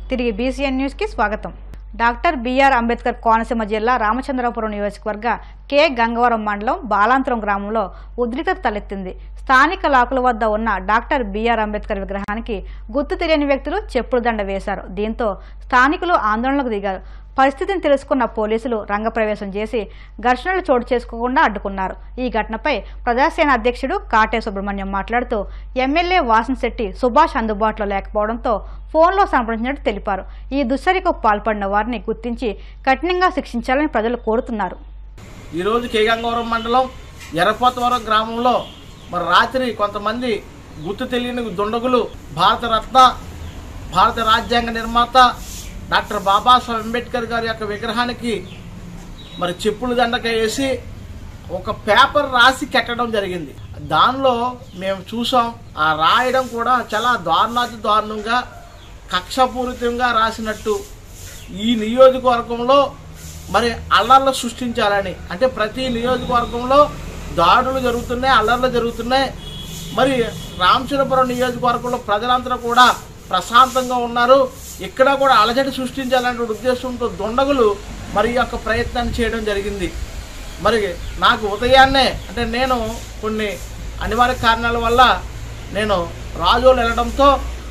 తిరిగి బీసీఎన్ న్యూస్కి స్వాగతం డాక్టర్ బిఆర్ అంబేద్కర్ కోనసీమ జిల్లా రామచంద్రపురం నియోజకవర్గ కె గంగవరం మండలం బాలాంతరం గ్రామంలో ఉద్రిక్తత తలెత్తింది స్థానిక లాకుల వద్ద ఉన్న డాక్టర్ బిఆర్ అంబేద్కర్ విగ్రహానికి గుర్తు తెలియని వ్యక్తులు చెప్పులు దండ వేశారు దీంతో స్థానికులు ఆందోళనకు దిగారు పరిస్థితిని తెలుసుకున్న పోలీసులు రంగప్రవేశం చేసి ఘర్షణలు చోటు చేసుకోకుండా అడ్డుకున్నారు ఈ ఘటనపై ప్రజాసేన అధ్యక్షుడు కాటే సుబ్రహ్మణ్యం మాట్లాడుతూ ఎమ్మెల్యే వాసన్ శెట్టి సుభాష్ అందుబాటులో లేకపోవడంతో ఫోన్లో సంప్రదించినట్టు తెలిపారు ఈ దుశ్చర్యకు పాల్పడిన వారిని గుర్తించి కఠినంగా శిక్షించాలని ప్రజలు కోరుతున్నారు ఈరోజు కేగంగవరం మండలం ఎర్రపోతవరం గ్రామంలో మరి రాత్రి కొంతమంది గుర్తు తెలియని దుండగులు భారతరత్న భారత రాజ్యాంగ నిర్మాత డాక్టర్ బాబాసాహెబ్ అంబేద్కర్ గారి యొక్క విగ్రహానికి మరి చెప్పులు దండక వేసి ఒక పేపర్ రాసి కట్టడం జరిగింది దానిలో మేము చూసాం ఆ రాయడం కూడా చాలా దారుణాతి దారుణంగా కక్షపూరితంగా రాసినట్టు ఈ నియోజకవర్గంలో మరి అల్లర్లు సృష్టించాలని అంటే ప్రతి నియోజకవర్గంలో దాడులు జరుగుతున్నాయి అల్లర్లు జరుగుతున్నాయి మరి రామచంద్రపురం నియోజకవర్గంలో ప్రజలందరూ కూడా ప్రశాంతంగా ఉన్నారు ఇక్కడ కూడా అలజడి సృష్టించాలనే ఉద్దేశంతో దుండగులు మరి ఈ యొక్క ప్రయత్నాన్ని చేయడం జరిగింది మరి నాకు ఉదయాన్నే అంటే నేను కొన్ని అనివార్య కారణాల వల్ల నేను రాజోలు వెళ్ళడంతో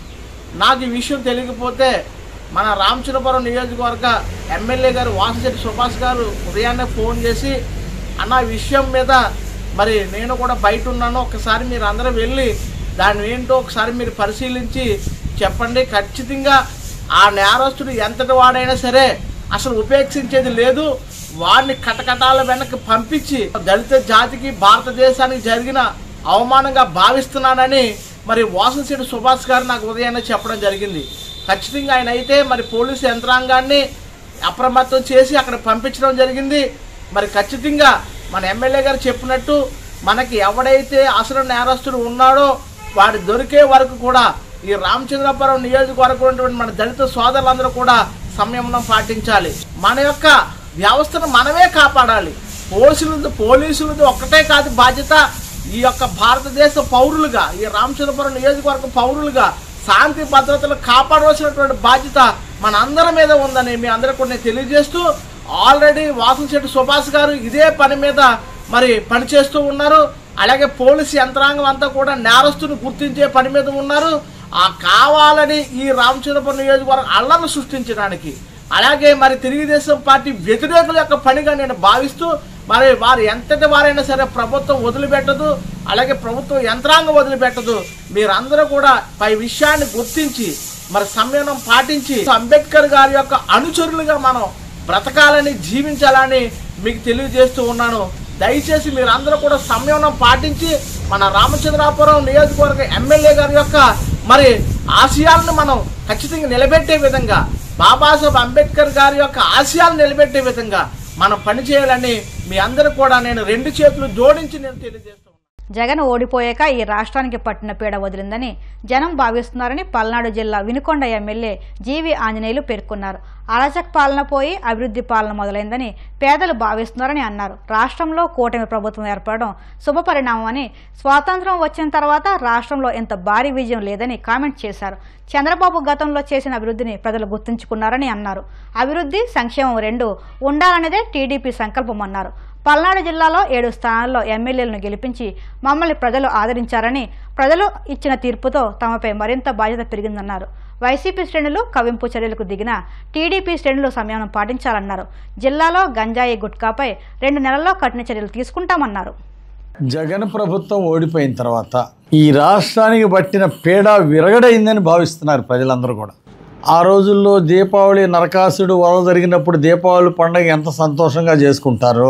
నాకు ఈ విషయం తెలియకపోతే మన రామచంద్రపురం నియోజకవర్గ ఎమ్మెల్యే గారు వాసిశెట్టి సుభాష్ గారు ఉదయాన్నే ఫోన్ చేసి అన్న ఈ విషయం మీద మరి నేను కూడా బయట ఉన్నాను ఒకసారి మీరు అందరూ వెళ్ళి దాని ఏంటో ఒకసారి మీరు పరిశీలించి చెప్పండి ఖచ్చితంగా ఆ నేరస్తుడు ఎంతటి వాడైనా సరే అసలు ఉపేక్షించేది లేదు వాడిని కటకటాల వెనక్కి పంపించి దళిత జాతికి భారతదేశానికి జరిగిన అవమానంగా భావిస్తున్నానని మరి వాసనశెట్టి సుభాష్ గారు నాకు ఉదయాన్నే చెప్పడం జరిగింది ఖచ్చితంగా ఆయన అయితే మరి పోలీసు యంత్రాంగాన్ని అప్రమత్తం చేసి అక్కడ పంపించడం జరిగింది మరి ఖచ్చితంగా మన ఎమ్మెల్యే గారు చెప్పినట్టు మనకి ఎవడైతే అసలు నేరస్తుడు ఉన్నాడో వాడు దొరికే వరకు కూడా ఈ రామచంద్రపురం నియోజకవర్గం ఉన్నటువంటి మన దళిత సోదరులందరూ కూడా సంయమనం పాటించాలి మన యొక్క వ్యవస్థను మనమే కాపాడాలి పోలీసులతో పోలీసులతో ఒక్కటే కాదు బాధ్యత ఈ యొక్క భారతదేశ పౌరులుగా ఈ రామచంద్రపురం నియోజకవర్గం పౌరులుగా శాంతి భద్రతలు కాపాడవలసినటువంటి బాధ్యత మన అందరి మీద ఉందని మీ అందరికీ కూడా నేను తెలియజేస్తూ ఆల్రెడీ వాసంశెట్టి సుభాష్ గారు ఇదే పని మీద మరి పనిచేస్తూ ఉన్నారు అలాగే పోలీసు యంత్రాంగం అంతా కూడా నేరస్తుని గుర్తించే పని మీద ఉన్నారు ఆ కావాలని ఈ రామచంద్రపురం నియోజకవర్గం అల్లర్లు సృష్టించడానికి అలాగే మరి తెలుగుదేశం పార్టీ వ్యతిరేకుల యొక్క పనిగా నేను భావిస్తూ మరి వారు ఎంతటి వారైనా సరే ప్రభుత్వం వదిలిపెట్టదు అలాగే ప్రభుత్వం యంత్రాంగం వదిలిపెట్టదు మీరందరూ కూడా పై విషయాన్ని గుర్తించి మరి సంయమనం పాటించి అంబేద్కర్ గారి యొక్క అనుచరులుగా మనం బ్రతకాలని జీవించాలని మీకు తెలియజేస్తూ ఉన్నాను దయచేసి మీరందరూ కూడా సంయమనం పాటించి మన రామచంద్రాపురం నియోజకవర్గ ఎమ్మెల్యే గారి యొక్క మరి ఆశయాలను మనం ఖచ్చితంగా నిలబెట్టే విధంగా బాబాసాహెబ్ అంబేద్కర్ గారి యొక్క ఆశయాలు నిలబెట్టే విధంగా మనం పనిచేయాలని మీ అందరూ కూడా నేను రెండు చేతులు జోడించి నేను తెలియజేస్తున్నాను జగన్ ఓడిపోయాక ఈ రాష్ట్రానికి పట్టిన పీడ వదిలిందని జనం భావిస్తున్నారని పల్నాడు జిల్లా వినుకొండ ఎమ్మెల్యే జీవి ఆంజనేయులు పేర్కొన్నారు అరాచక పాలన పోయి అభివృద్ధి పాలన మొదలైందని పేదలు భావిస్తున్నారని అన్నారు రాష్ట్రంలో కూటమి ప్రభుత్వం ఏర్పడడం శుభపరిణామం అని స్వాతంత్రం వచ్చిన తర్వాత రాష్ట్రంలో ఇంత భారీ విజయం లేదని కామెంట్ చేశారు చంద్రబాబు గతంలో చేసిన అభివృద్ధిని ప్రజలు గుర్తుంచుకున్నారని అన్నారు అభివృద్ధి సంక్షేమం రెండు ఉండాలనేదే టీడీపీ సంకల్పం అన్నారు పల్నాడు జిల్లాలో ఏడు స్థానాల్లో ఎమ్మెల్యేలను గెలిపించి మమ్మల్ని ప్రజలు ఆదరించారని ప్రజలు ఇచ్చిన తీర్పుతో తమపై మరింత బాధ్యత పెరిగిందన్నారు వైసీపీ శ్రేణులు కవింపు చర్యలకు దిగిన టీడీపీ శ్రేణులు సంయమనం పాటించాలన్నారు జిల్లాలో గంజాయి గుట్కాపై రెండు నెలల్లో కఠిన చర్యలు తీసుకుంటామన్నారు జగన్ ప్రభుత్వం ఓడిపోయిన తర్వాత ఈ రాష్ట్రానికి పట్టిన పీడ విరగడైందని భావిస్తున్నారు ప్రజలందరూ కూడా ఆ రోజుల్లో దీపావళి నరకాసుడు వరద జరిగినప్పుడు దీపావళి పండుగ ఎంత సంతోషంగా చేసుకుంటారో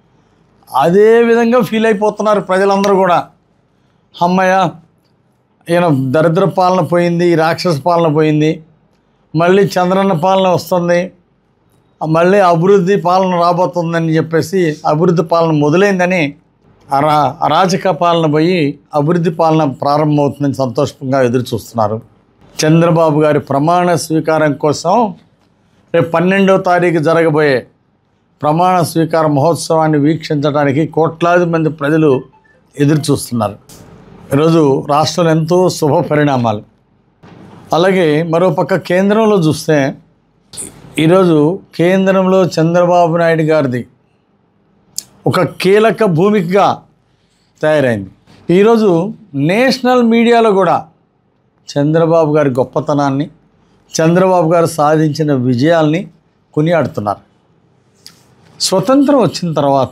అదే విధంగా ఫీల్ అయిపోతున్నారు ప్రజలందరూ కూడా అమ్మయ్య ఈయన దరిద్ర పాలన పోయింది ఈ రాక్షస పాలన పోయింది మళ్ళీ చంద్రన్న పాలన వస్తుంది మళ్ళీ అభివృద్ధి పాలన రాబోతుందని చెప్పేసి అభివృద్ధి పాలన మొదలైందని అరా అరాచక పాలన పోయి అభివృద్ధి పాలన ప్రారంభమవుతుందని సంతోషంగా ఎదురు చూస్తున్నారు చంద్రబాబు గారి ప్రమాణ స్వీకారం కోసం రేపు పన్నెండవ తారీఖు జరగబోయే ప్రమాణ స్వీకార మహోత్సవాన్ని వీక్షించడానికి కోట్లాది మంది ప్రజలు ఎదురు చూస్తున్నారు ఈరోజు రాష్ట్రంలో ఎంతో శుభ పరిణామాలు అలాగే మరోపక్క కేంద్రంలో చూస్తే ఈరోజు కేంద్రంలో చంద్రబాబు నాయుడు గారిది ఒక కీలక భూమికగా తయారైంది ఈరోజు నేషనల్ మీడియాలో కూడా చంద్రబాబు గారి గొప్పతనాన్ని చంద్రబాబు గారు సాధించిన విజయాల్ని కొనియాడుతున్నారు స్వతంత్రం వచ్చిన తర్వాత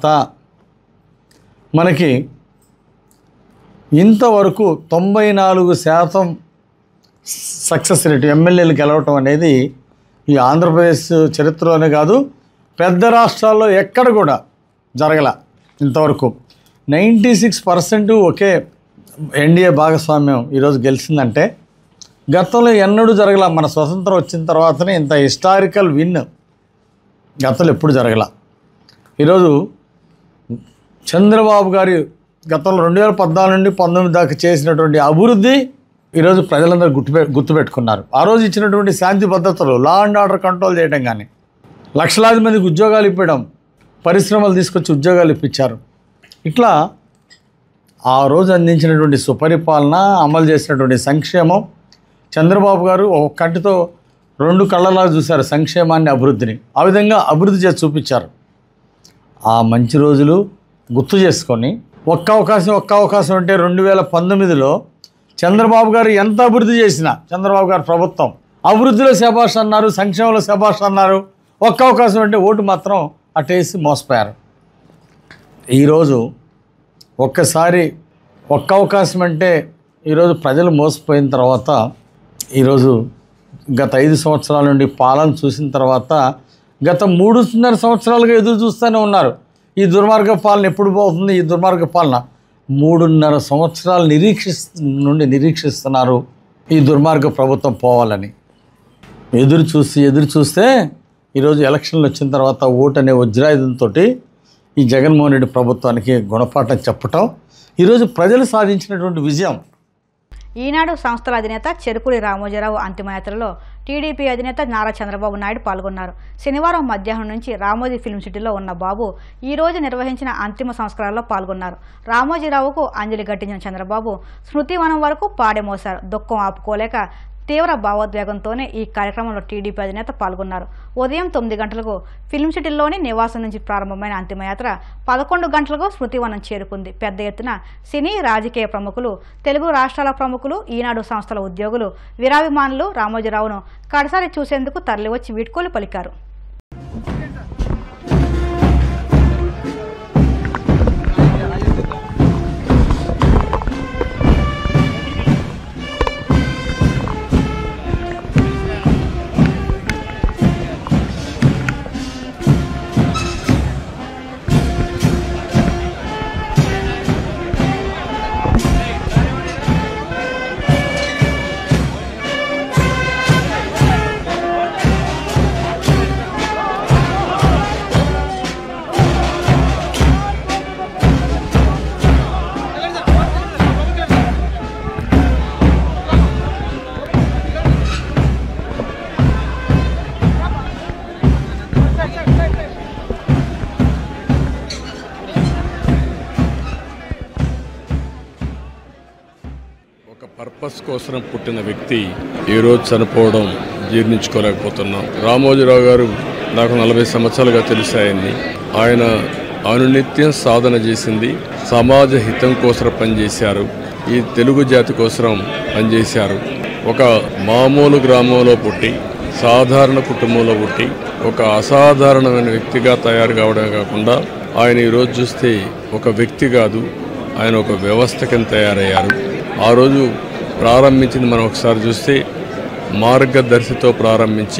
మనకి ఇంతవరకు తొంభై నాలుగు శాతం సక్సెస్ రేట్ ఎమ్మెల్యేలు గెలవటం అనేది ఈ ఆంధ్రప్రదేశ్ చరిత్రలోనే కాదు పెద్ద రాష్ట్రాల్లో ఎక్కడ కూడా జరగల ఇంతవరకు నైంటీ సిక్స్ పర్సెంట్ ఒకే ఎన్డీఏ భాగస్వామ్యం ఈరోజు గెలిచిందంటే గతంలో ఎన్నడూ జరగల మన స్వతంత్రం వచ్చిన తర్వాతనే ఇంత హిస్టారికల్ విన్ గతంలో ఎప్పుడు జరగల ఈరోజు చంద్రబాబు గారి గతంలో రెండు వేల పద్నాలుగు నుండి పంతొమ్మిది దాకా చేసినటువంటి అభివృద్ధి ఈరోజు ప్రజలందరూ గుర్తుపె గుర్తుపెట్టుకున్నారు ఆ రోజు ఇచ్చినటువంటి శాంతి భద్రతలు లా అండ్ ఆర్డర్ కంట్రోల్ చేయడం కానీ లక్షలాది మందికి ఉద్యోగాలు ఇప్పడం పరిశ్రమలు తీసుకొచ్చి ఉద్యోగాలు ఇప్పించారు ఇట్లా ఆ రోజు అందించినటువంటి సుపరిపాలన అమలు చేసినటువంటి సంక్షేమం చంద్రబాబు గారు ఒక కంటితో రెండు కళ్ళలా చూశారు సంక్షేమాన్ని అభివృద్ధిని ఆ విధంగా అభివృద్ధి చేసి చూపించారు ఆ మంచి రోజులు గుర్తు చేసుకొని ఒక్క అవకాశం ఒక్క అవకాశం అంటే రెండు వేల పంతొమ్మిదిలో చంద్రబాబు గారు ఎంత అభివృద్ధి చేసినా చంద్రబాబు గారి ప్రభుత్వం అభివృద్ధిలో శభాష్ అన్నారు సంక్షేమంలో శభాష్ అన్నారు ఒక్క అవకాశం అంటే ఓటు మాత్రం అటేసి మోసపోయారు ఈరోజు ఒక్కసారి ఒక్క అవకాశం అంటే ఈరోజు ప్రజలు మోసపోయిన తర్వాత ఈరోజు గత ఐదు సంవత్సరాల నుండి పాలన చూసిన తర్వాత గత మూడున్నర సంవత్సరాలుగా ఎదురు చూస్తూనే ఉన్నారు ఈ దుర్మార్గ పాలన ఎప్పుడు పోతుంది ఈ దుర్మార్గ పాలన మూడున్నర సంవత్సరాలు నిరీక్షిస్ నుండి నిరీక్షిస్తున్నారు ఈ దుర్మార్గ ప్రభుత్వం పోవాలని ఎదురు చూసి ఎదురు చూస్తే ఈరోజు ఎలక్షన్లు వచ్చిన తర్వాత ఓటు అనే వజ్రాయుధంతో ఈ జగన్మోహన్ రెడ్డి ప్రభుత్వానికి గుణపాఠం చెప్పటం ఈరోజు ప్రజలు సాధించినటువంటి విజయం ఈనాడు సంస్థల అధినేత చెరుకుడి రామోజీరావు అంతిమయాత్రలో టీడీపీ అధినేత నారా చంద్రబాబు నాయుడు పాల్గొన్నారు శనివారం మధ్యాహ్నం నుంచి రామోజీ ఫిల్మ్ సిటీలో ఉన్న బాబు ఈ రోజు నిర్వహించిన అంతిమ సంస్కారాల్లో పాల్గొన్నారు రామోజీరావుకు అంజలి ఘటించిన చంద్రబాబు స్మృతివనం వరకు పాడెమోశారు దుఃఖం ఆపుకోలేక తీవ్ర భావోద్వేగంతోనే ఈ కార్యక్రమంలో టీడీపీ అధినేత పాల్గొన్నారు ఉదయం తొమ్మిది గంటలకు ఫిల్మ్ సిటీలోని నివాసం నుంచి ప్రారంభమైన అంతిమయాత్ర పదకొండు గంటలకు స్మృతివనం చేరుకుంది పెద్ద ఎత్తున సినీ రాజకీయ ప్రముఖులు తెలుగు రాష్ట్రాల ప్రముఖులు ఈనాడు సంస్థల ఉద్యోగులు వీరాభిమానులు రామోజీరావును కడసారి చూసేందుకు తరలివచ్చి వీడ్కోలు పలికారు ఒక పర్పస్ కోసం పుట్టిన వ్యక్తి ఈరోజు చనిపోవడం జీర్ణించుకోలేకపోతున్నాం రామోజీరావు గారు నాకు నలభై సంవత్సరాలుగా తెలిసి ఆయన్ని ఆయన అనునిత్యం సాధన చేసింది సమాజ హితం కోసం పనిచేశారు ఈ తెలుగు జాతి కోసం పనిచేశారు ఒక మామూలు గ్రామంలో పుట్టి సాధారణ కుటుంబంలో పుట్టి ఒక అసాధారణమైన వ్యక్తిగా తయారు కావడమే కాకుండా ఆయన ఈరోజు చూస్తే ఒక వ్యక్తి కాదు ఆయన ఒక వ్యవస్థ కింద తయారయ్యారు ఆ రోజు ప్రారంభించింది మనం ఒకసారి చూస్తే మార్గదర్శితో ప్రారంభించి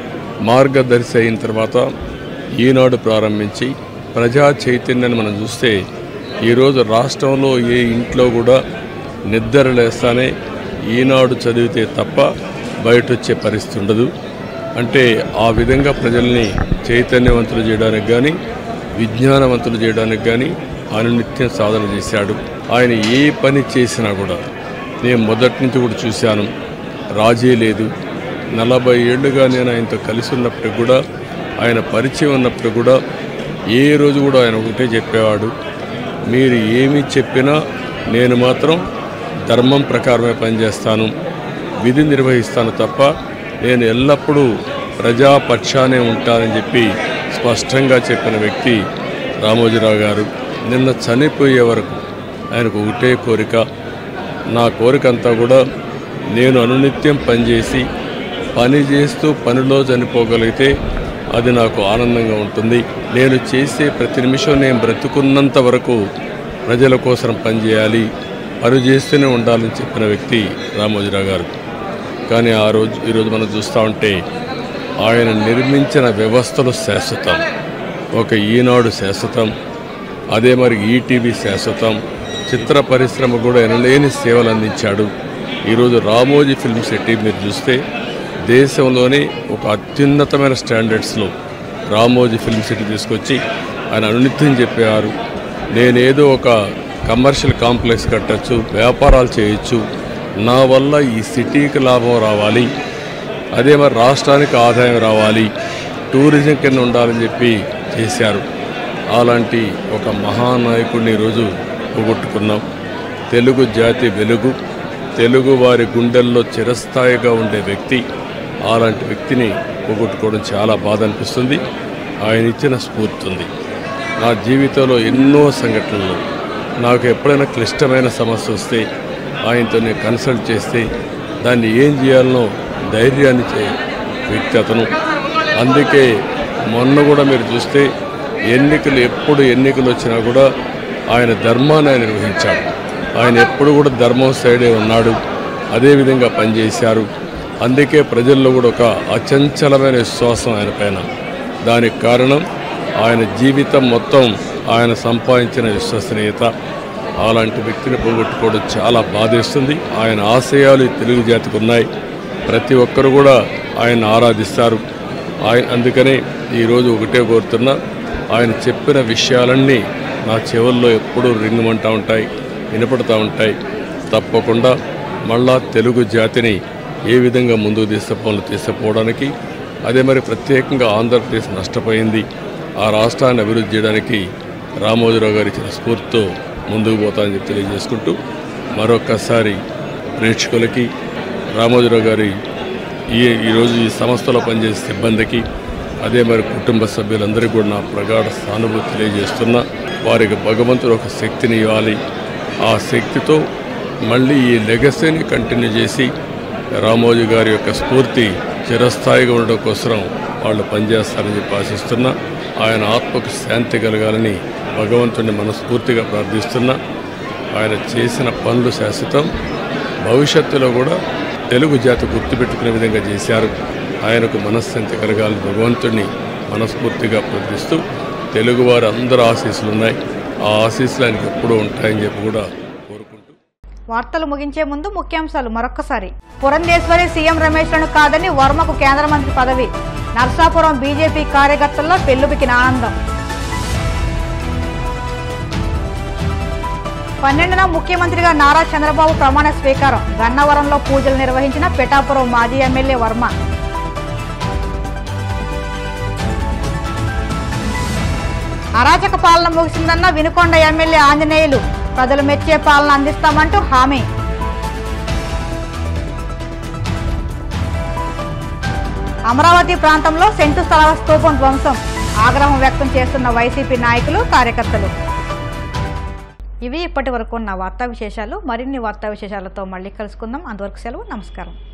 మార్గదర్శి అయిన తర్వాత ఈనాడు ప్రారంభించి ప్రజా చైతన్యాన్ని మనం చూస్తే ఈరోజు రాష్ట్రంలో ఏ ఇంట్లో కూడా నిద్ర లేస్తానే ఈనాడు చదివితే తప్ప బయట వచ్చే పరిస్థితి ఉండదు అంటే ఆ విధంగా ప్రజల్ని చైతన్యవంతులు చేయడానికి కానీ విజ్ఞానవంతులు చేయడానికి కానీ ఆయన నిత్యం సాధన చేశాడు ఆయన ఏ పని చేసినా కూడా నేను మొదటి నుంచి కూడా చూశాను రాజీ లేదు నలభై ఏళ్ళుగా నేను ఆయనతో కలిసి ఉన్నప్పటికి కూడా ఆయన పరిచయం ఉన్నప్పుడు కూడా ఏ రోజు కూడా ఆయన ఒకటే చెప్పేవాడు మీరు ఏమి చెప్పినా నేను మాత్రం ధర్మం ప్రకారమే పనిచేస్తాను విధి నిర్వహిస్తాను తప్ప నేను ఎల్లప్పుడూ ప్రజాపక్షానే ఉంటానని చెప్పి స్పష్టంగా చెప్పిన వ్యక్తి రామోజీరావు గారు నిన్న చనిపోయే వరకు ఆయనకు ఒకటే కోరిక నా కోరిక అంతా కూడా నేను అనునిత్యం పనిచేసి పని చేస్తూ పనిలో చనిపోగలిగితే అది నాకు ఆనందంగా ఉంటుంది నేను చేసే ప్రతి నిమిషం నేను బ్రతుకున్నంత వరకు ప్రజల కోసం పనిచేయాలి పని చేస్తూనే ఉండాలని చెప్పిన వ్యక్తి రామోజీరావు గారు కానీ ఆ రోజు ఈరోజు మనం చూస్తూ ఉంటే ఆయన నిర్మించిన వ్యవస్థలు శాశ్వతం ఒక ఈనాడు శాశ్వతం అదే మరి ఈటీవీ శాశ్వతం చిత్ర పరిశ్రమ కూడా ఎనలేని సేవలు అందించాడు ఈరోజు రామోజీ ఫిల్మ్ సిటీ మీరు చూస్తే దేశంలోనే ఒక అత్యున్నతమైన స్టాండర్డ్స్లో రామోజీ ఫిల్మ్ సిటీ తీసుకొచ్చి ఆయన అనునిత్యం చెప్పారు నేనేదో ఒక కమర్షియల్ కాంప్లెక్స్ కట్టచ్చు వ్యాపారాలు చేయొచ్చు నా వల్ల ఈ సిటీకి లాభం రావాలి అదే మరి రాష్ట్రానికి ఆదాయం రావాలి టూరిజం కింద ఉండాలని చెప్పి చేశారు అలాంటి ఒక మహానాయకుడిని ఈరోజు పోగొట్టుకున్నాం తెలుగు జాతి వెలుగు తెలుగు వారి గుండెల్లో చిరస్థాయిగా ఉండే వ్యక్తి అలాంటి వ్యక్తిని పోగొట్టుకోవడం చాలా బాధ అనిపిస్తుంది ఆయన ఇచ్చిన స్ఫూర్తి ఉంది నా జీవితంలో ఎన్నో సంఘటనలు నాకు ఎప్పుడైనా క్లిష్టమైన సమస్య వస్తే ఆయనతో నేను కన్సల్ట్ చేస్తే దాన్ని ఏం చేయాలనో ధైర్యాన్ని చే వ్యక్తి అతను అందుకే మొన్న కూడా మీరు చూస్తే ఎన్నికలు ఎప్పుడు ఎన్నికలు వచ్చినా కూడా ఆయన ధర్మాన్ని ఆయన నిర్వహించాడు ఆయన ఎప్పుడు కూడా ధర్మం సైడే ఉన్నాడు అదేవిధంగా పనిచేశారు అందుకే ప్రజల్లో కూడా ఒక అచంచలమైన విశ్వాసం ఆయన పైన దానికి కారణం ఆయన జీవితం మొత్తం ఆయన సంపాదించిన విశ్వసనీయత అలాంటి వ్యక్తిని పోగొట్టుకోవడం చాలా బాధేస్తుంది ఆయన ఆశయాలు ఈ తెలుగు జాతికి ఉన్నాయి ప్రతి ఒక్కరు కూడా ఆయన ఆరాధిస్తారు ఆయన అందుకనే ఈరోజు ఒకటే కోరుతున్నా ఆయన చెప్పిన విషయాలన్నీ నా చెవుల్లో ఎప్పుడూ రింగమంటూ ఉంటాయి వినపడుతూ ఉంటాయి తప్పకుండా మళ్ళా తెలుగు జాతిని ఏ విధంగా ముందుకు తీసుకుపోవాలో తీసుకుపోవడానికి అదే మరి ప్రత్యేకంగా ఆంధ్రప్రదేశ్ నష్టపోయింది ఆ రాష్ట్రాన్ని అభివృద్ధి చేయడానికి రామోజీరావు గారు ఇచ్చిన స్ఫూర్తితో ముందుకు పోతానని చెప్పి తెలియజేసుకుంటూ మరొక్కసారి ప్రేక్షకులకి రామోజీరావు గారి ఈ ఈరోజు ఈ సంస్థలో పనిచేసే సిబ్బందికి అదే మరి కుటుంబ సభ్యులందరికీ కూడా నా ప్రగాఢ సానుభూతి తెలియజేస్తున్నా వారికి భగవంతుడు ఒక శక్తిని ఇవ్వాలి ఆ శక్తితో మళ్ళీ ఈ లెగసీని కంటిన్యూ చేసి రామోజీ గారి యొక్క స్ఫూర్తి చిరస్థాయిగా ఉండడం కోసం వాళ్ళు పనిచేస్తారని చెప్పి ఆశిస్తున్నా ఆయన ఆత్మకు శాంతి కలగాలని భగవంతుడిని మనస్ఫూర్తిగా ప్రార్థిస్తున్నా ఆయన చేసిన పనులు శాశ్వతం భవిష్యత్తులో కూడా తెలుగు జాతి గుర్తుపెట్టుకునే విధంగా చేశారు ఆయనకు మనశ్శాంతి కలగాలని భగవంతుడిని మనస్ఫూర్తిగా ప్రార్థిస్తూ తెలుగువారు అందరూ ఆశీస్సులు ఉన్నాయి ఆ ఆశీస్సులు ఆయనకు ఎప్పుడూ ఉంటాయని చెప్పి కూడా కోరుకుంటూ వార్తలు ముగించే ముందు ముఖ్యాంశాలు మరొక్కసారి పురంధేశ్వరి సీఎం రమేష్లను కాదని వర్మకు కేంద్ర మంత్రి పదవి నర్సాపురం బీజేపీ కార్యకర్తల్లో పెళ్లుబికిన ఆనందం పన్నెండున ముఖ్యమంత్రిగా నారా చంద్రబాబు ప్రమాణ స్వీకారం గన్నవరంలో పూజలు నిర్వహించిన పిఠాపురం మాజీ ఎమ్మెల్యే వర్మ అరాచక పాలన ముగిసిందన్న వినుకొండ ఎమ్మెల్యే ఆంజనేయులు ప్రజలు మెచ్చే పాలన అందిస్తామంటూ హామీ అమరావతి ప్రాంతంలో సెంటు స్థలాల స్తూపం ధ్వంసం ఆగ్రహం వ్యక్తం చేస్తున్న వైసీపీ నాయకులు కార్యకర్తలు ఇవి ఇప్పటి వరకు ఉన్న వార్తా విశేషాలు మరిన్ని వార్తా విశేషాలతో మళ్ళీ కలుసుకుందాం అంతవరకు సెలవు నమస్కారం